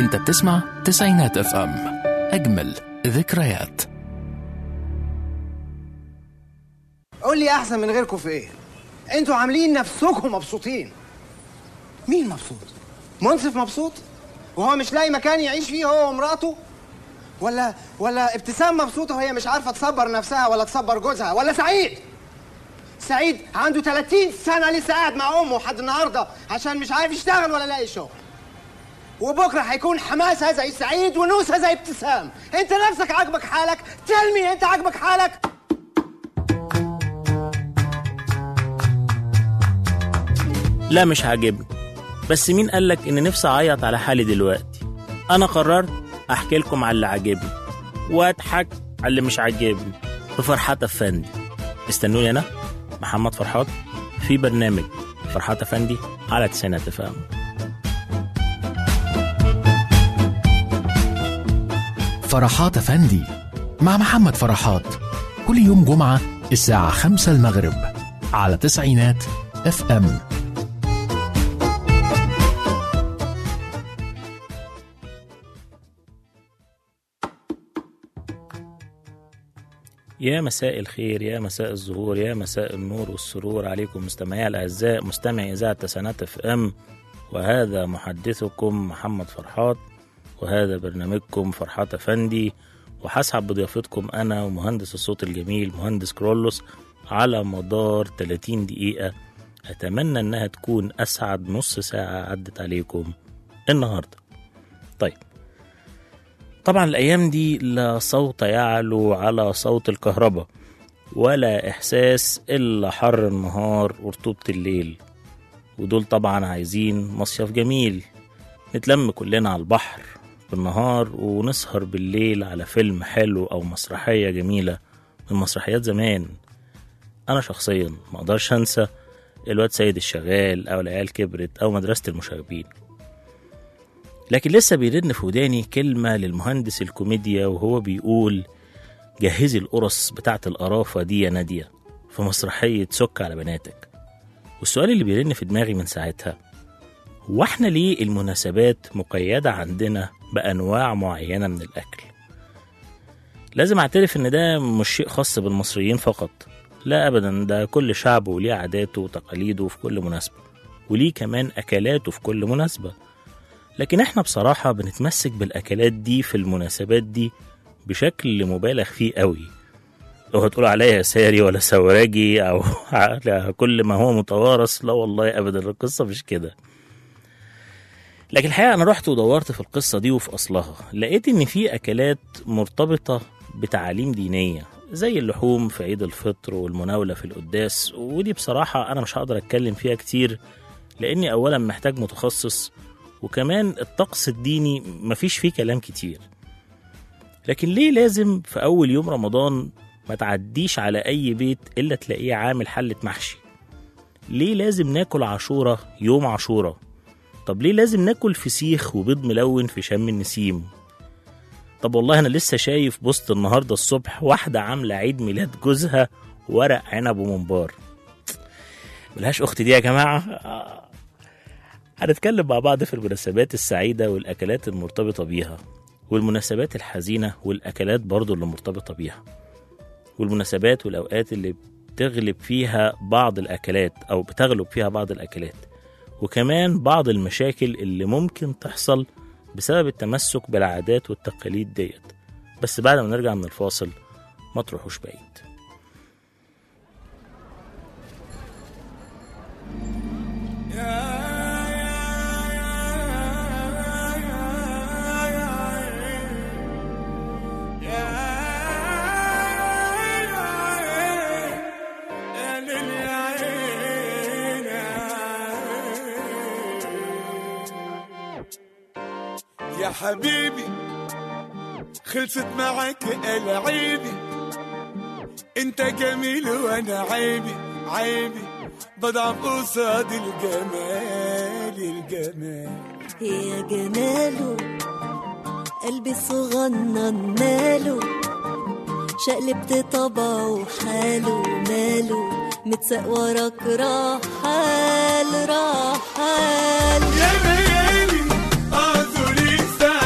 انت بتسمع تسعينات اف ام اجمل ذكريات قول لي احسن من غيركم في ايه انتوا عاملين نفسكم مبسوطين مين مبسوط منصف مبسوط وهو مش لاقي مكان يعيش فيه هو ومراته ولا ولا ابتسام مبسوطه وهي مش عارفه تصبر نفسها ولا تصبر جوزها ولا سعيد سعيد عنده 30 سنه لسه قاعد مع امه لحد النهارده عشان مش عارف يشتغل ولا لاقي شغل وبكره هيكون حماسه زي سعيد ونوسه زي ابتسام انت نفسك عاجبك حالك تلمي انت عاجبك حالك لا مش عاجبني بس مين قالك ان نفسي اعيط على حالي دلوقتي انا قررت احكي لكم على اللي عاجبني واضحك على اللي مش عاجبني في فرحات افندي استنوني انا محمد فرحات في برنامج فرحات افندي على تسعينات فهم فرحات افندي مع محمد فرحات كل يوم جمعة الساعة خمسة المغرب على تسعينات اف ام يا مساء الخير يا مساء الزهور يا مساء النور والسرور عليكم مستمعي الاعزاء مستمعي اذاعه تسعينات اف ام وهذا محدثكم محمد فرحات وهذا برنامجكم فرحات افندي وهسحب بضيافتكم انا ومهندس الصوت الجميل مهندس كرولوس على مدار 30 دقيقه اتمنى انها تكون اسعد نص ساعه عدت عليكم النهارده طيب طبعا الأيام دي لا صوت يعلو على صوت الكهرباء ولا إحساس إلا حر النهار ورطوبة الليل ودول طبعا عايزين مصيف جميل نتلم كلنا على البحر بالنهار ونسهر بالليل على فيلم حلو أو مسرحية جميلة من مسرحيات زمان أنا شخصيا ما أقدرش أنسى الواد سيد الشغال أو العيال كبرت أو مدرسة المشاغبين لكن لسه بيرن في وداني كلمة للمهندس الكوميديا وهو بيقول جهزي القرص بتاعت القرافة دي يا نادية في مسرحية سك على بناتك والسؤال اللي بيرن في دماغي من ساعتها هو احنا ليه المناسبات مقيدة عندنا بأنواع معينة من الأكل لازم اعترف ان ده مش شيء خاص بالمصريين فقط لا ابدا ده كل شعب وليه عاداته وتقاليده في كل مناسبة وليه كمان أكلاته في كل مناسبة لكن احنا بصراحة بنتمسك بالأكلات دي في المناسبات دي بشكل مبالغ فيه قوي لو هتقول عليا ساري ولا سوراجي أو على كل ما هو متوارث لا والله أبدا القصة مش كده لكن الحقيقة أنا رحت ودورت في القصة دي وفي أصلها لقيت إن في أكلات مرتبطة بتعاليم دينية زي اللحوم في عيد الفطر والمناولة في القداس ودي بصراحة أنا مش هقدر أتكلم فيها كتير لأني أولا محتاج متخصص وكمان الطقس الديني مفيش فيه كلام كتير لكن ليه لازم في أول يوم رمضان ما تعديش على أي بيت إلا تلاقيه عامل حلة محشي ليه لازم ناكل عاشورة يوم عاشورة طب ليه لازم ناكل فسيخ وبيض ملون في شم النسيم طب والله أنا لسه شايف بوست النهاردة الصبح واحدة عاملة عيد ميلاد جوزها ورق عنب وممبار ملهاش أخت دي يا جماعة آه. هنتكلم مع بعض في المناسبات السعيدة والأكلات المرتبطة بيها والمناسبات الحزينة والأكلات برضو اللي مرتبطة بيها والمناسبات والأوقات اللي بتغلب فيها بعض الأكلات أو بتغلب فيها بعض الأكلات وكمان بعض المشاكل اللي ممكن تحصل بسبب التمسك بالعادات والتقاليد ديت بس بعد ما نرجع من الفاصل ما تروحوش بعيد يا حبيبي خلصت معك العيبي انت جميل وانا عيبي عيبي بضعف قصاد الجمال الجمال يا جماله قلبي صغنن ماله شقلبت طبعه حاله ماله متساق وراك رحال رحال يا ليالي اعذري ساعة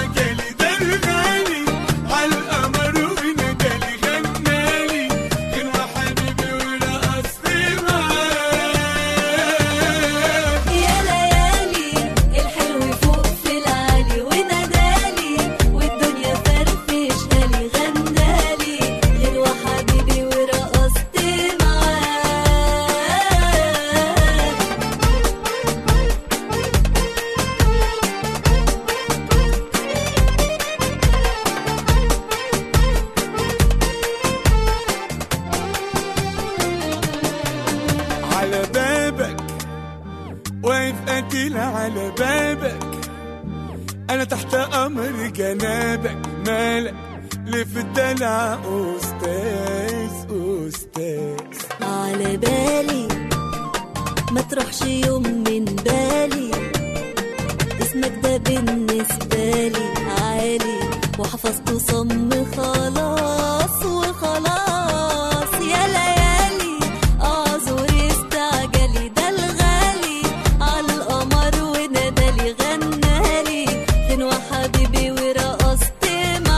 على بابك انا تحت امر جنابك مالك ليه في الدلع استاذ استاذ على بالي ما تروحش يوم من بالي اسمك ده بالنسبة لي عالي وحفظته صم خلاص وخلاص يا ليالي اعذر استعجلي ده الغالي على القمر ونادالي غنالي فين وحبيبي ورقصت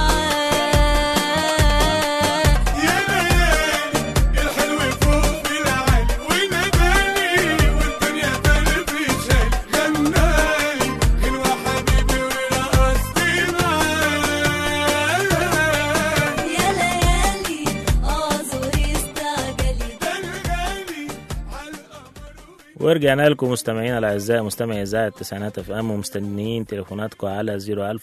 معاه يا ليالي الحلو فوق في العالي وناداني والدنيا قلبي شايل غنالي غنوة حبيبي ورقصت معاه يا ليالي اعذر استعجلي ده الغالي على القمر ورجعنا لكم مستمعينا الاعزاء مستمعي اذاعه التسعينات اف ام ومستنيين تليفوناتكم على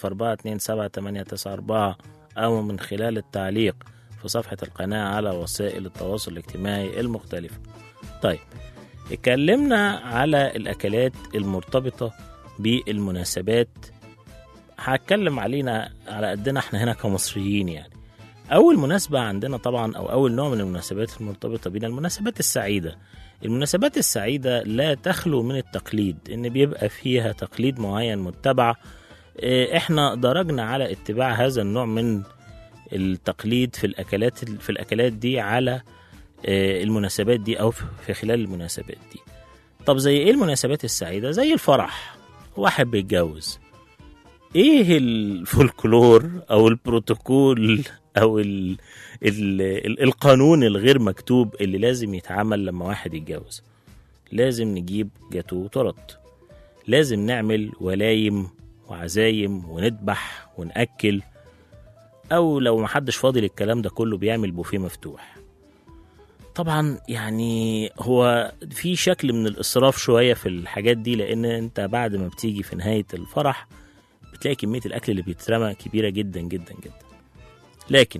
00427 او من خلال التعليق في صفحه القناه على وسائل التواصل الاجتماعي المختلفه. طيب اتكلمنا على الاكلات المرتبطه بالمناسبات هتكلم علينا على قدنا احنا هنا كمصريين يعني اول مناسبه عندنا طبعا او اول نوع من المناسبات المرتبطه بينا المناسبات السعيده المناسبات السعيده لا تخلو من التقليد ان بيبقى فيها تقليد معين متبع اه، احنا درجنا على اتباع هذا النوع من التقليد في الاكلات في الاكلات دي على اه، المناسبات دي او في خلال المناسبات دي طب زي ايه المناسبات السعيده زي الفرح واحد بيتجوز ايه الفولكلور او البروتوكول او ال ال ال القانون الغير مكتوب اللي لازم يتعمل لما واحد يتجوز لازم نجيب جاتو وتورت لازم نعمل ولايم وعزايم وندبح ونأكل او لو محدش فاضي للكلام ده كله بيعمل بوفيه مفتوح طبعا يعني هو في شكل من الاسراف شويه في الحاجات دي لان انت بعد ما بتيجي في نهايه الفرح بتلاقي كميه الاكل اللي بيترمى كبيره جدا جدا جدا لكن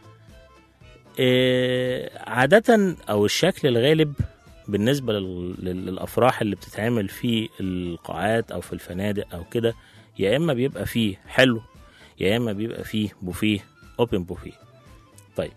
آه، عادة أو الشكل الغالب بالنسبة لل- لل- للأفراح اللي بتتعمل في القاعات أو في الفنادق أو كده يا إما بيبقى فيه حلو يا إما بيبقى فيه بوفيه أوبن بوفيه طيب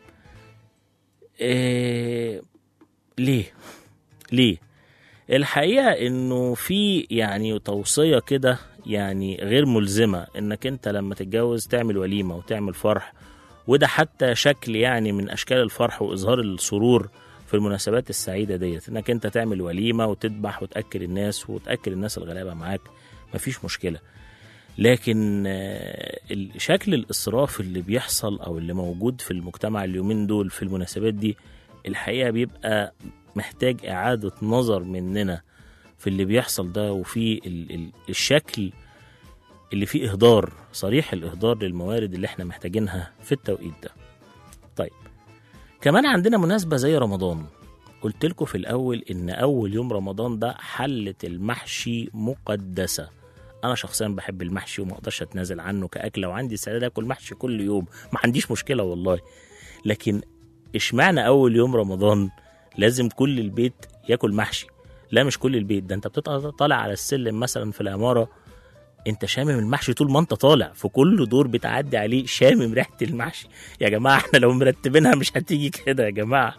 إيه ليه ليه الحقيقة إنه في يعني توصية كده يعني غير ملزمة إنك أنت لما تتجوز تعمل وليمة وتعمل فرح وده حتى شكل يعني من اشكال الفرح واظهار السرور في المناسبات السعيده ديت انك انت تعمل وليمه وتذبح وتاكل الناس وتاكل الناس الغلابه معاك مفيش مشكله لكن آه، ال- شكل الاسراف اللي بيحصل او اللي موجود في المجتمع اليومين دول في المناسبات دي الحقيقه بيبقى محتاج اعاده نظر مننا في اللي بيحصل ده وفي ال- ال- الشكل اللي فيه إهدار صريح الإهدار للموارد اللي احنا محتاجينها في التوقيت ده طيب كمان عندنا مناسبة زي رمضان قلت لكم في الأول إن أول يوم رمضان ده حلة المحشي مقدسة أنا شخصيا بحب المحشي وما أقدرش أتنازل عنه كأكلة وعندي استعداد آكل محشي كل يوم ما عنديش مشكلة والله لكن اشمعنى أول يوم رمضان لازم كل البيت ياكل محشي لا مش كل البيت ده انت بتبقى طالع على السلم مثلا في العماره انت شامم المحشي طول ما انت طالع في كل دور بتعدي عليه شامم ريحه المحشي يا جماعه احنا لو مرتبينها مش هتيجي كده يا جماعه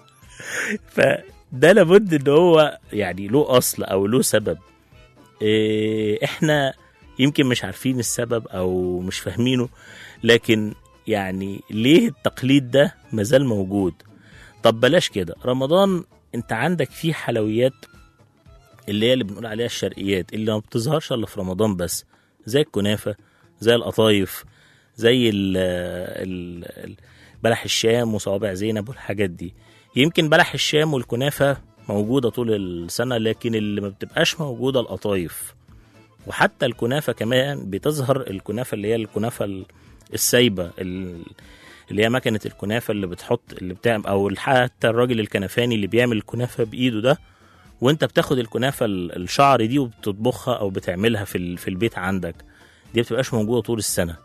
فده لابد ان هو يعني له اصل او له سبب إيه احنا يمكن مش عارفين السبب او مش فاهمينه لكن يعني ليه التقليد ده مازال موجود طب بلاش كده رمضان انت عندك فيه حلويات اللي هي اللي بنقول عليها الشرقيات اللي ما بتظهرش الا في رمضان بس زي الكنافه زي القطايف زي ال ال ال- بلح الشام وصوابع زينب والحاجات دي يمكن بلح الشام والكنافه موجوده طول السنه لكن اللي ما بتبقاش موجوده القطايف وحتى الكنافه كمان بتظهر الكنافه اللي هي الكنافه ال- السايبه ال- اللي هي مكنه الكنافه اللي بتحط اللي بتعمل او حتى الراجل الكنفاني اللي بيعمل الكنافه بايده ده وانت بتاخد الكنافه ال- الشعر دي وبتطبخها او بتعملها في ال- في البيت عندك دي بتبقاش موجوده طول السنه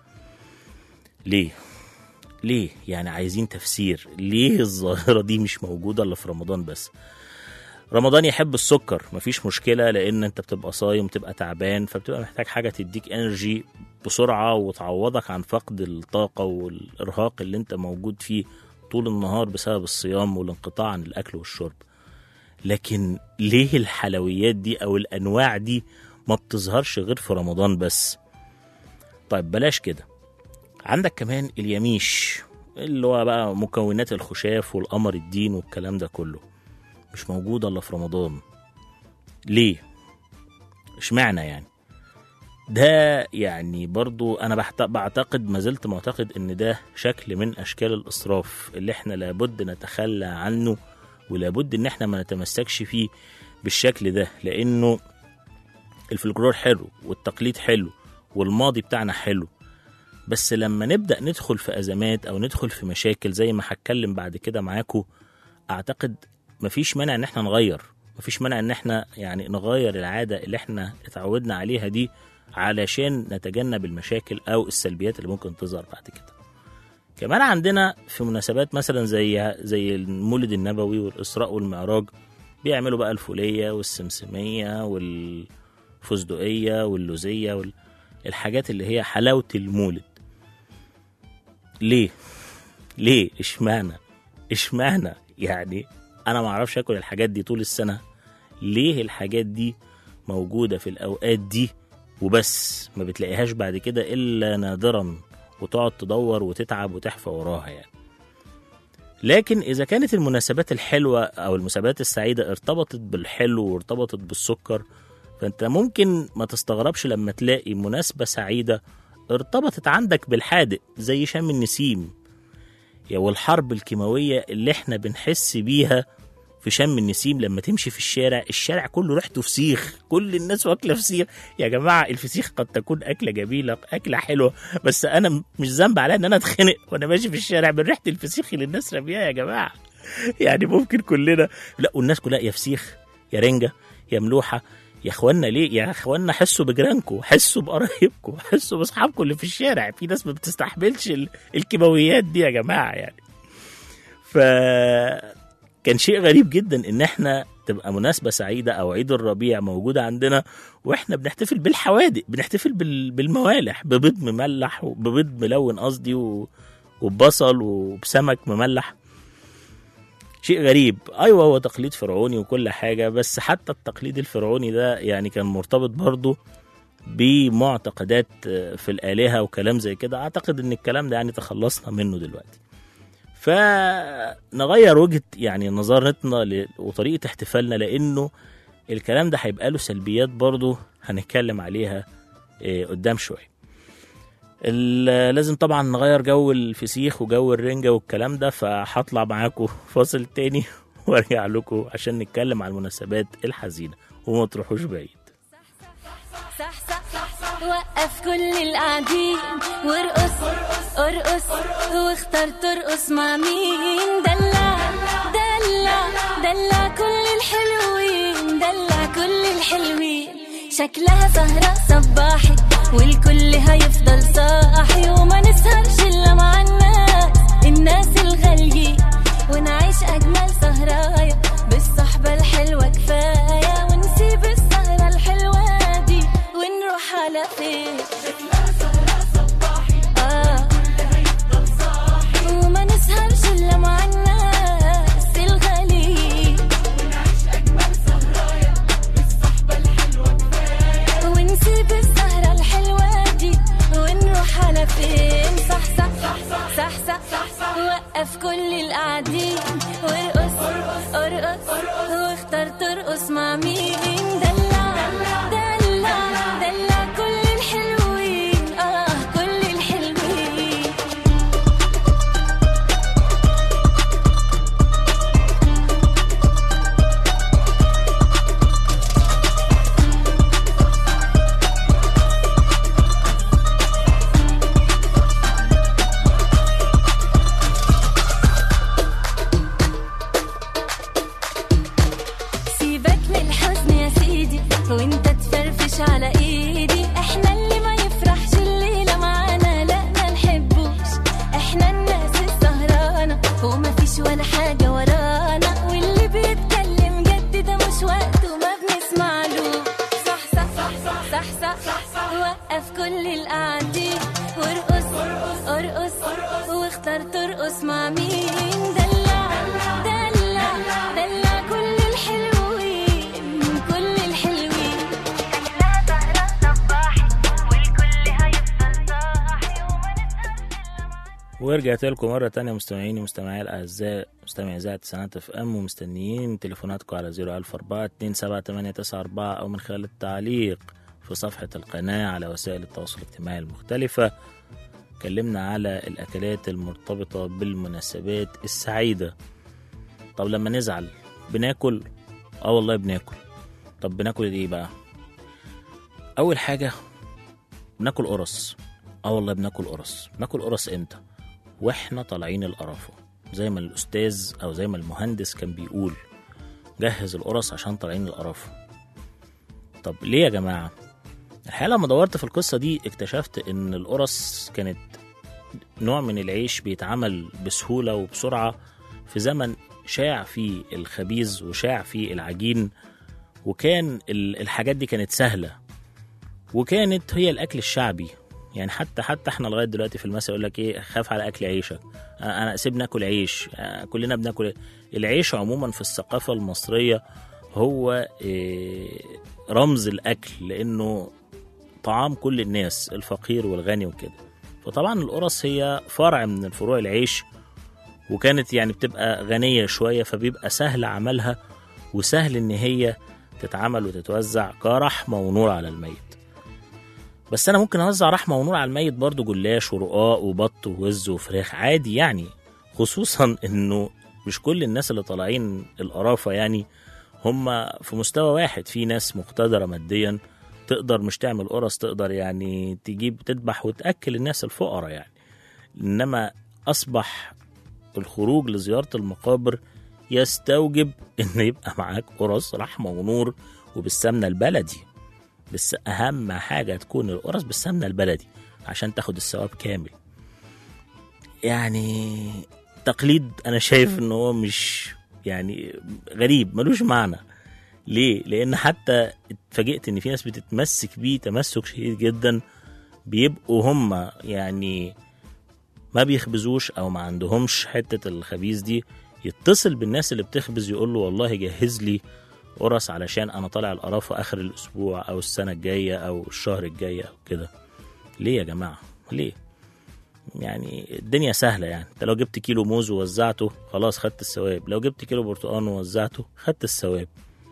ليه ليه يعني عايزين تفسير ليه الظاهره دي مش موجوده الا في رمضان بس رمضان يحب السكر مفيش مشكله لان انت بتبقى صايم تبقى تعبان فبتبقى محتاج حاجه تديك انرجي بسرعه وتعوضك عن فقد الطاقه والارهاق اللي انت موجود فيه طول النهار بسبب الصيام والانقطاع عن الاكل والشرب لكن ليه الحلويات دي او الانواع دي ما بتظهرش غير في رمضان بس طيب بلاش كده عندك كمان اليميش اللي هو بقى مكونات الخشاف والقمر الدين والكلام ده كله مش موجود الا في رمضان ليه اشمعنى يعني ده يعني برضو انا بحت- بعتقد ما زلت معتقد ان ده شكل من اشكال الاسراف اللي احنا لابد نتخلى عنه ولابد ان احنا ما نتمسكش فيه بالشكل ده لانه الفلكلور حلو والتقليد حلو والماضي بتاعنا حلو بس لما نبدا ندخل في ازمات او ندخل في مشاكل زي ما هتكلم بعد كده معاكم اعتقد مفيش مانع ان احنا نغير مفيش مانع ان احنا يعني نغير العاده اللي احنا اتعودنا عليها دي علشان نتجنب المشاكل او السلبيات اللي ممكن تظهر بعد كده كمان عندنا في مناسبات مثلا زي زي المولد النبوي والاسراء والمعراج بيعملوا بقى الفوليه والسمسميه والفستقيه واللوزيه والحاجات اللي هي حلاوه المولد ليه ليه اشمعنى اشمعنى يعني انا ما اعرفش اكل الحاجات دي طول السنه ليه الحاجات دي موجوده في الاوقات دي وبس ما بتلاقيهاش بعد كده الا نادرا وتقعد تدور وتتعب وتحفى وراها يعني لكن اذا كانت المناسبات الحلوه او المناسبات السعيده ارتبطت بالحلو وارتبطت بالسكر فانت ممكن ما تستغربش لما تلاقي مناسبه سعيده ارتبطت عندك بالحادق زي شم النسيم يا والحرب الكيماويه اللي احنا بنحس بيها في شم النسيم لما تمشي في الشارع الشارع كله ريحته فسيخ كل الناس واكله فسيخ يا جماعه الفسيخ قد تكون اكله جميله اكله حلوه بس انا م- مش ذنب عليا ان انا اتخنق وانا ماشي في الشارع من ريحه الفسيخ اللي الناس رميها يا جماعه يعني ممكن كلنا لا والناس كلها يا فسيخ يا رنجه يا ملوحه يا اخوانا ليه يا اخوانا حسوا بجيرانكم حسوا بقرايبكم حسوا باصحابكم اللي في الشارع في ناس ما بتستحملش ال- الكيماويات دي يا جماعه يعني ف كان شيء غريب جدا ان احنا تبقى مناسبة سعيدة او عيد الربيع موجودة عندنا واحنا بنحتفل بالحوادق بنحتفل بال- بالموالح ببيض مملح وببيض ملون قصدي و- وببصل وبسمك مملح شيء غريب ايوه هو تقليد فرعوني وكل حاجة بس حتى التقليد الفرعوني ده يعني كان مرتبط برضه بمعتقدات في الآلهة وكلام زي كده أعتقد إن الكلام ده يعني تخلصنا منه دلوقتي فنغير وجهة يعني نظرتنا ل- وطريقة احتفالنا لأنه الكلام ده هيبقى له سلبيات برضه هنتكلم عليها إيه، قدام شوية ال- لازم طبعا نغير جو الفسيخ وجو الرنجة والكلام ده فهطلع معاكم فاصل تاني وارجع لكم عشان نتكلم عن المناسبات الحزينة وما تروحوش بعيد صح صح صح وقف كل القاعدين وارقص ارقص واختار ترقص مع مين دلع دلع دلع كل الحلوين دلع كل الحلوين شكلها سهرة صباحي والكل هيفضل صاحي وما نسهرش الا مع الناس الناس الغاليين ونعيش اجمل سهرايا بالصحبة الحلوة كفاية ونسيب السهرة الحلوة دي ونروح على فين آه. وما نسهرش الا مع الناس الغاليين ونسيب السهرة الحلوة دي ونروح على فين صح صح صح صح صح وقف كل القاعدين وارقص ارقص واختار ترقص مع مين دلع دلع دلع كل الحلوين وقف كل القاعدين وارقص ارقص واختار ترقص مع مين دلع دلع دلع كل الحلوين كل الحلوين شكلها سهرة صباحي والكل هيفضل صاحي وما نسأل ورجعت لكم مرة تانية مستمعيني ومستمعي الأعزاء مستمعي إذاعة تسعينات اف ام ومستنيين تليفوناتكم على 01004 27894 أو من خلال التعليق في صفحة القناة على وسائل التواصل الاجتماعي المختلفة اتكلمنا على الأكلات المرتبطة بالمناسبات السعيدة طب لما نزعل بناكل اه والله بناكل طب بناكل ايه بقى أول حاجة بناكل قرص اه والله بناكل قرص بناكل قرص امتى واحنا طالعين القرافه زي ما الاستاذ او زي ما المهندس كان بيقول جهز القرص عشان طالعين القرافه طب ليه يا جماعه الحقيقه لما دورت في القصه دي اكتشفت ان القرص كانت نوع من العيش بيتعمل بسهوله وبسرعه في زمن شاع فيه الخبيز وشاع فيه العجين وكان ال- الحاجات دي كانت سهله وكانت هي الاكل الشعبي يعني حتى حتى احنا لغايه دلوقتي في المثل يقول لك ايه خاف على اكل عيشك آه، انا سيب ناكل عيش آه، كلنا بناكل العيش عموما في الثقافه المصريه هو إيه، رمز الاكل لانه طعام كل الناس الفقير والغني وكده فطبعا القرص هي فرع من الفروع العيش وكانت يعني بتبقى غنيه شويه فبيبقى سهل عملها وسهل ان هي تتعمل وتتوزع كرحمه ونور على الميت بس انا ممكن اوزع رحمه ونور على الميت برضو جلاش ورقاق وبط ووز وفراخ عادي يعني خصوصا انه مش كل الناس اللي طالعين القرافه يعني هم في مستوى واحد في ناس مقتدره ماديا تقدر مش تعمل قرص تقدر يعني تجيب تذبح وتاكل الناس الفقراء يعني انما اصبح الخروج لزياره المقابر يستوجب ان يبقى معاك قرص رحمه ونور وبالسمنه البلدي بس اهم حاجه تكون القرص بالسمنه البلدي عشان تاخد الثواب كامل يعني تقليد انا شايف ان هو مش يعني غريب ملوش معنى ليه لان حتى اتفاجئت ان في ناس بتتمسك بيه تمسك شديد جدا بيبقوا هم يعني ما بيخبزوش او ما عندهمش حته الخبيز دي يتصل بالناس اللي بتخبز يقول له والله جهز لي قرص علشان انا طالع القرافه اخر الاسبوع او السنه الجايه او الشهر الجاي او كده ليه يا جماعه ليه يعني الدنيا سهله يعني انت لو جبت كيلو موز ووزعته خلاص خدت الثواب لو جبت كيلو برتقال ووزعته خدت الثواب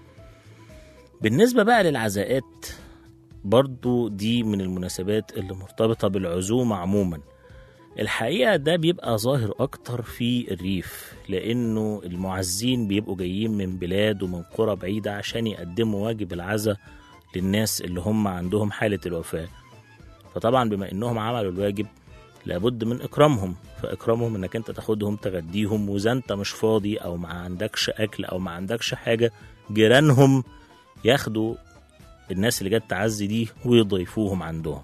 بالنسبه بقى للعزاءات برضو دي من المناسبات اللي مرتبطه بالعزومه عموما الحقيقة ده بيبقى ظاهر أكتر في الريف لأنه المعزين بيبقوا جايين من بلاد ومن قرى بعيدة عشان يقدموا واجب العزاء للناس اللي هم عندهم حالة الوفاة فطبعا بما إنهم عملوا الواجب لابد من إكرامهم فإكرامهم إنك أنت تاخدهم تغديهم وإذا أنت مش فاضي أو ما عندكش أكل أو ما عندكش حاجة جيرانهم ياخدوا الناس اللي جت تعزي دي ويضيفوهم عندهم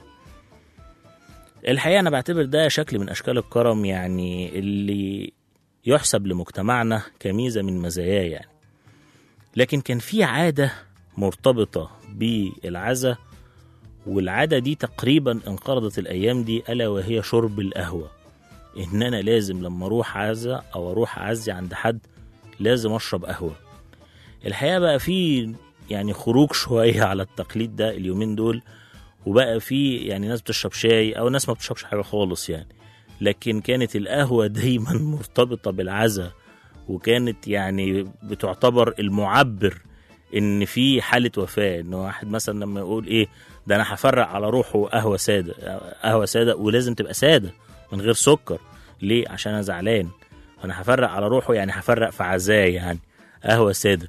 الحقيقة أنا بعتبر ده شكل من أشكال الكرم يعني اللي يحسب لمجتمعنا كميزة من مزاياه يعني لكن كان في عادة مرتبطة بالعزة والعادة دي تقريبا انقرضت الأيام دي ألا وهي شرب القهوة إن أنا لازم لما أروح عزة أو أروح أعزي عند حد لازم أشرب قهوة الحقيقة بقى في يعني خروج شوية على التقليد ده اليومين دول وبقى في يعني ناس بتشرب شاي او ناس ما بتشربش حاجه خالص يعني لكن كانت القهوه دايما مرتبطه بالعزاء وكانت يعني بتعتبر المعبر ان في حاله وفاه ان واحد مثلا لما يقول ايه ده انا هفرق على روحه قهوه ساده قهوه ساده ولازم تبقى ساده من غير سكر ليه عشان انا زعلان انا هفرق على روحه يعني هفرق في عزاه يعني قهوه ساده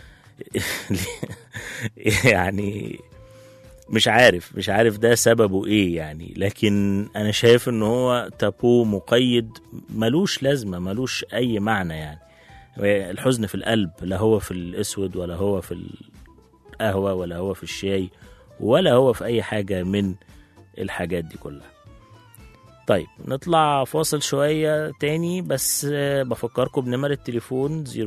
يعني مش عارف مش عارف ده سببه ايه يعني لكن انا شايف ان هو تابو مقيد ملوش لازمه ملوش اي معنى يعني الحزن في القلب لا هو في الاسود ولا هو في القهوه ولا هو في الشاي ولا هو في اي حاجه من الحاجات دي كلها طيب نطلع فاصل شوية تاني بس بفكركم بنمر التليفون 014278994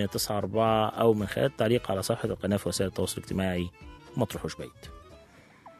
أو من خلال التعليق على صفحة القناة في وسائل التواصل الاجتماعي ما تروحوش بعيد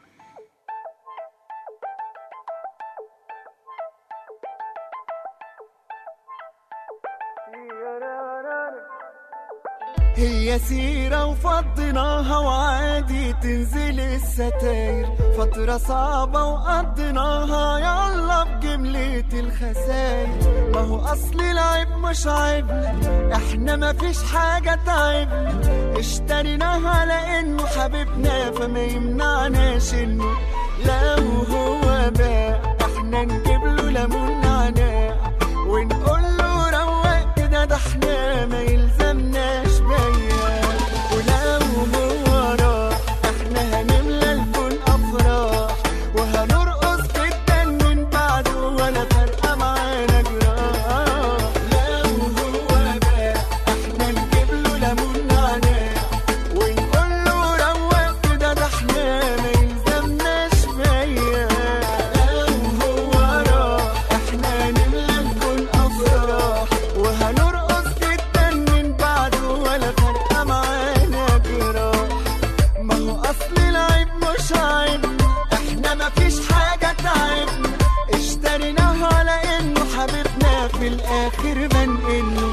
هي سيرة وفضيناها وعادي تنزل الستاير فترة صعبة وقضيناها يلا بجملة الخساير ما هو أصل العيب مش عيبنا احنا مفيش حاجة تعبنا اشتريناها لأنه حبيبنا فما يمنعناش انه لو هو باع احنا نجيب له ليمون نعناع ونقول له روق كده ده احنا ما يلزمناش بيا ولو هو راح احنا هنملى الكون افراح وهنرقص جدا من بعده ولا فارقه معانا جراح لو هو باع احنا نجيب له ليمون نعناع ونقول له روق كده ده احنا ما يلزمناش بيا لو هو راح احنا نملى الكون افراح وهنرقص جدا من بعده ولا فارقه معانا جراح ما هو اصل العيب مش عيب احنا مفيش حاجه تعبنا اشتريناها لانه حبيبنا في الاخر بنقله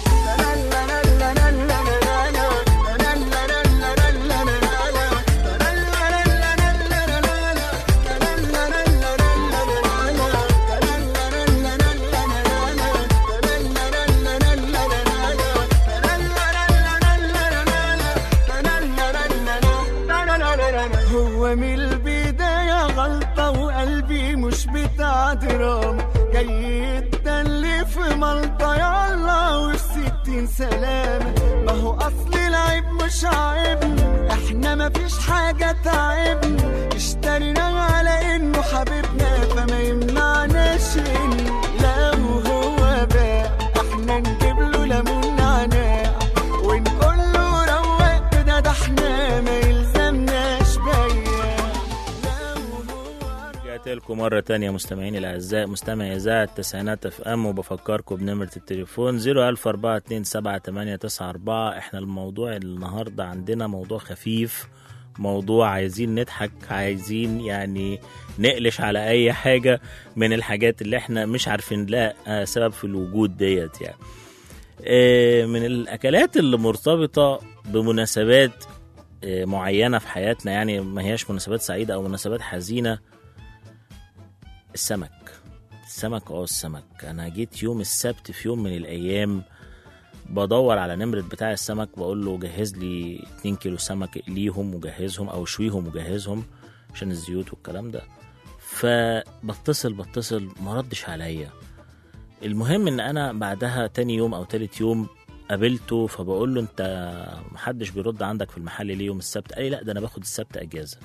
هو من البداية غلطة وقلبي مش بتاع دراما جاي يتدلي في ملطة يلا وفي ستين سلامة ما هو أصل العيب مش عيبنا احنا مفيش حاجة تعبنا اشتريناه على انه حبيبنا فما يمنعناش انه لو هو باع احنا نجيب له ليمون نعناع ونقول له روق كده ده احنا ما يلزمناش بيا لو هو رجعت لكم مرة تانية مستمعيني الأعزاء مستمعي إذاعة التسعينات اف ام وبفكركم بنمرة التليفون 014278994 احنا الموضوع النهاردة عندنا موضوع خفيف موضوع عايزين نضحك عايزين يعني نقلش على أي حاجة من الحاجات اللي احنا مش عارفين لها سبب في الوجود ديت يعني آه، من الأكلات اللي مرتبطة بمناسبات آه، معينة في حياتنا يعني ما هياش مناسبات سعيدة أو مناسبات حزينة السمك السمك اه السمك انا جيت يوم السبت في يوم من الايام بدور على نمرة بتاع السمك بقول له جهز لي 2 كيلو سمك اقليهم وجهزهم او شويهم وجهزهم عشان الزيوت والكلام ده فبتصل بتصل ما ردش عليا المهم ان انا بعدها تاني يوم او تالت يوم قابلته فبقول له انت محدش بيرد عندك في المحل ليه يوم السبت قال لي لا ده انا باخد السبت اجازه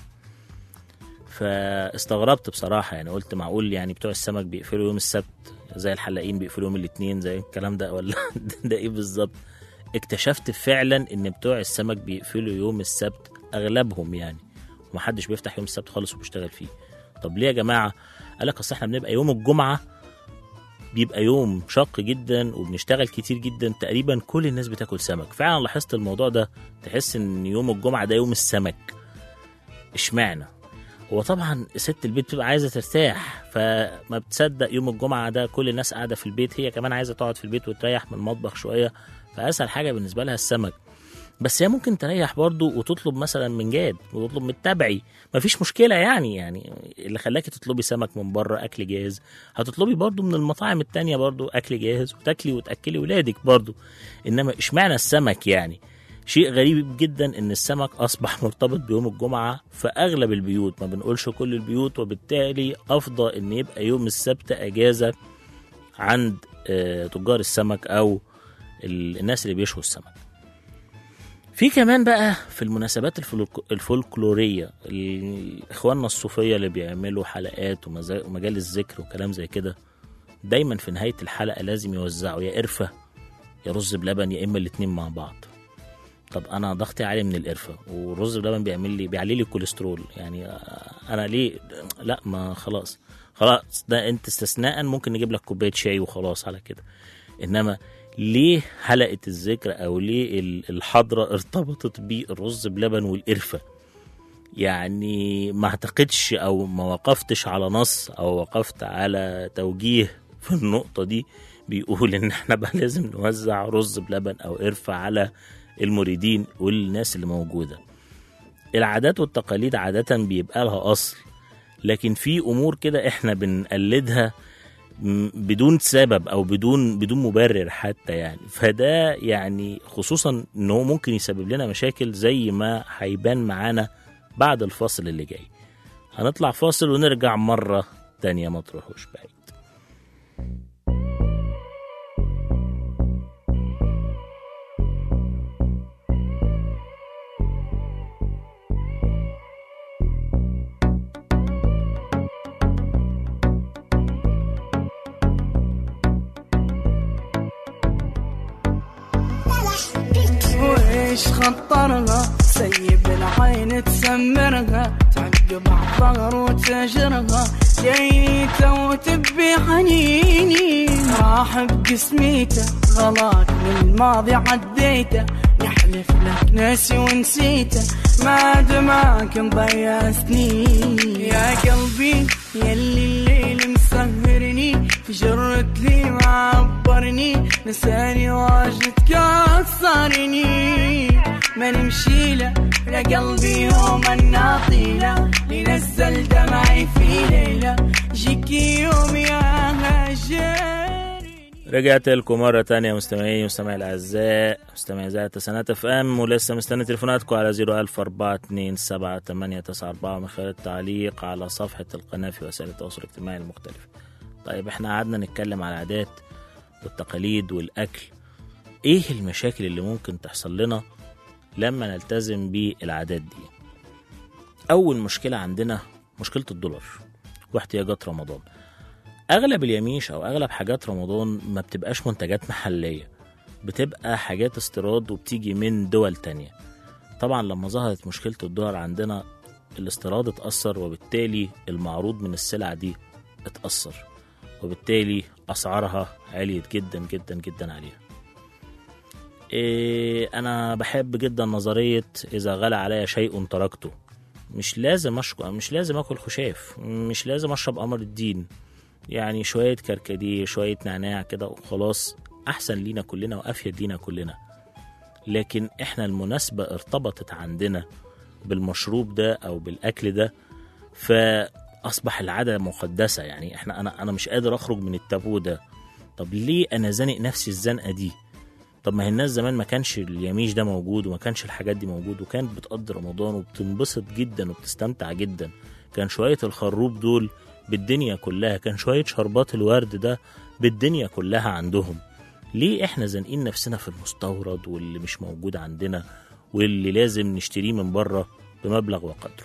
فاستغربت بصراحه يعني قلت معقول يعني بتوع السمك بيقفلوا يوم السبت زي الحلاقين بيقفلوا يوم الاثنين زي الكلام ده ولا ده ايه بالظبط اكتشفت فعلا ان بتوع السمك بيقفلوا يوم السبت اغلبهم يعني ومحدش بيفتح يوم السبت خالص وبيشتغل فيه طب ليه يا جماعه قال لك اصل احنا بنبقى يوم الجمعه بيبقى يوم شاق جدا وبنشتغل كتير جدا تقريبا كل الناس بتاكل سمك فعلا لاحظت الموضوع ده تحس ان يوم الجمعه ده يوم السمك اشمعنى هو طبعا ست البيت بتبقى عايزه ترتاح فما بتصدق يوم الجمعه ده كل الناس قاعده في البيت هي كمان عايزه تقعد في البيت وتريح من المطبخ شويه فاسهل حاجه بالنسبه لها السمك بس هي ممكن تريح برضو وتطلب مثلا من جاد وتطلب من التبعي مفيش مشكله يعني يعني اللي خلاكي تطلبي سمك من بره اكل جاهز هتطلبي برضو من المطاعم التانية برضو اكل جاهز وتاكلي وتاكلي ولادك برضو انما اشمعنى السمك يعني شيء غريب جدا ان السمك اصبح مرتبط بيوم الجمعه في اغلب البيوت ما بنقولش كل البيوت وبالتالي افضل ان يبقى يوم السبت اجازه عند آه، تجار السمك او ال- الناس اللي بيشوا السمك في كمان بقى في المناسبات الفلك- الفولكلورية ال- إخواننا الصوفية اللي بيعملوا حلقات ومزا- ومجالس ذكر وكلام زي كده دايما في نهاية الحلقة لازم يوزعوا يا قرفة يا رز بلبن يا إما الاتنين مع بعض طب أنا ضغطي عالي من القرفة والرز بلبن بيعمل لي بيعلي لي الكوليسترول يعني آه، أنا ليه لا ما خلاص خلاص ده أنت استثناء ممكن نجيب لك كوباية شاي وخلاص على كده إنما ليه حلقة الذكر أو ليه ال- الحضرة ارتبطت بالرز بلبن والقرفة يعني ما اعتقدش أو ما وقفتش على نص أو وقفت على توجيه في النقطة دي بيقول إن احنا بقى لازم نوزع رز بلبن أو قرفة على المريدين والناس اللي موجودة العادات والتقاليد عادة بيبقى لها أصل لكن في أمور كده إحنا بنقلدها م- بدون سبب او بدون بدون مبرر حتى يعني فده يعني خصوصا ان هو ممكن يسبب لنا مشاكل زي ما هيبان معانا بعد الفاصل اللي جاي هنطلع فاصل ونرجع مرة تانية ما تروحوش بعيد وإيش خطرها سيب العين تسمرها تعقب عالظهر وتجرها جيته وتبي حنيني راح بقسميته غلاك من الماضي عديته نحلف لك ناسي ونسيته ما دماك مضيع سنين يا قلبي يلي الليل مسهرني في جرة لي ما عبرني نساني واجد كسرني ما نمشي له يا قلبي يوم الناطيلة لنزل دمعي في ليلة جيك يوم يا هجرني رجعت لكم مرة تانية مستمعين مستمعي الأعزاء مستمعي إذاعة تسعينات اف ام ولسه مستني تليفوناتكم على 01427 من خلال التعليق على صفحة القناة في وسائل التواصل الاجتماعي المختلفة. طيب احنا قعدنا نتكلم على العادات والتقاليد والأكل. إيه المشاكل اللي ممكن تحصل لنا لما نلتزم بالعادات دي؟ أول مشكلة عندنا مشكلة الدولار واحتياجات رمضان. اغلب اليميش او اغلب حاجات رمضان ما بتبقاش منتجات محليه بتبقى حاجات استيراد وبتيجي من دول تانية طبعا لما ظهرت مشكله الدولار عندنا الاستيراد اتاثر وبالتالي المعروض من السلع دي اتاثر وبالتالي اسعارها عليت جدا جدا جدا عليها إيه انا بحب جدا نظريه اذا غلى علي شيء تركته مش لازم اشكو مش لازم اكل خشاف مش لازم اشرب قمر الدين يعني شوية كركديه شوية نعناع كده وخلاص أحسن لينا كلنا وأفيد لينا كلنا لكن إحنا المناسبة ارتبطت عندنا بالمشروب ده أو بالأكل ده فأصبح العادة مقدسة يعني إحنا أنا أنا مش قادر أخرج من التابو ده طب ليه أنا زانق نفسي الزنقة دي طب ما هي الناس زمان ما كانش اليميش ده موجود وما كانش الحاجات دي موجود وكانت بتقضي رمضان وبتنبسط جدا وبتستمتع جدا كان شوية الخروب دول بالدنيا كلها كان شوية شربات الورد ده بالدنيا كلها عندهم ليه احنا زانقين نفسنا في المستورد واللي مش موجود عندنا واللي لازم نشتريه من بره بمبلغ وقدره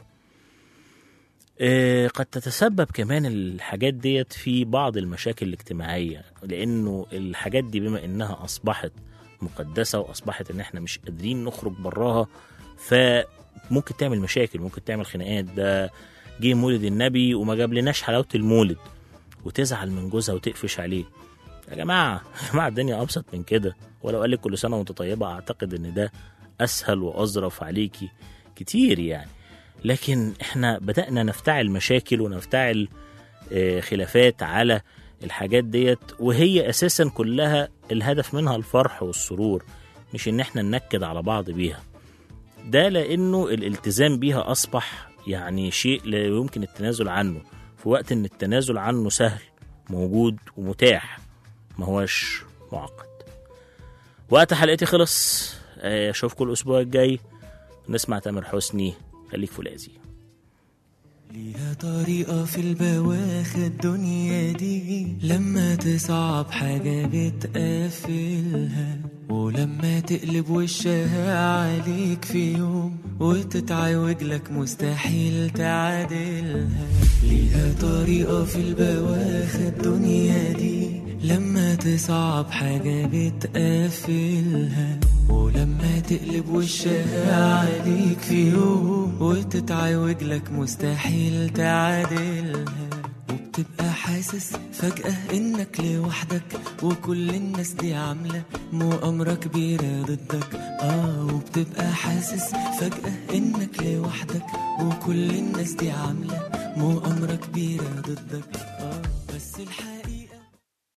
آه، قد تتسبب كمان الحاجات ديت في بعض المشاكل الاجتماعية لأنه الحاجات دي بما إنها أصبحت مقدسة وأصبحت إن إحنا مش قادرين نخرج براها فممكن تعمل مشاكل ممكن تعمل خناقات ده جه مولد النبي وما جاب لناش حلاوة المولد وتزعل من جوزها وتقفش عليه يا جماعة يا جماعة الدنيا أبسط من كده ولو قال لك كل سنة وأنت طيبة أعتقد إن ده أسهل وأظرف عليكي كتير يعني لكن احنا بدأنا نفتعل مشاكل ونفتعل آه، خلافات على الحاجات ديت وهي أساسا كلها الهدف منها الفرح والسرور مش إن احنا ننكد على بعض بيها ده لأنه الالتزام بيها أصبح يعني شيء لا يمكن التنازل عنه في وقت إن التنازل عنه سهل موجود ومتاح ما هوش معقد وقت حلقتي خلص آه، اشوفكم الاسبوع الجاي نسمع تامر حسني خليك فولاذي ليها طريقة في البواخ الدنيا دي لما تصعب حاجة بتقفلها ولما تقلب وشها عليك في يوم وتتعوج لك مستحيل تعادلها ليها طريقة في البواخ الدنيا دي لما تصعب حاجة بتقفلها ولما تقلب وشها عليك في يوم وتتعوج لك مستحيل تعادلها وبتبقى حاسس فجأة انك لوحدك وكل الناس دي عاملة مؤامرة كبيرة ضدك اه وبتبقى حاسس فجأة انك لوحدك وكل الناس دي عاملة مؤامرة كبيرة ضدك اه بس الحقيقة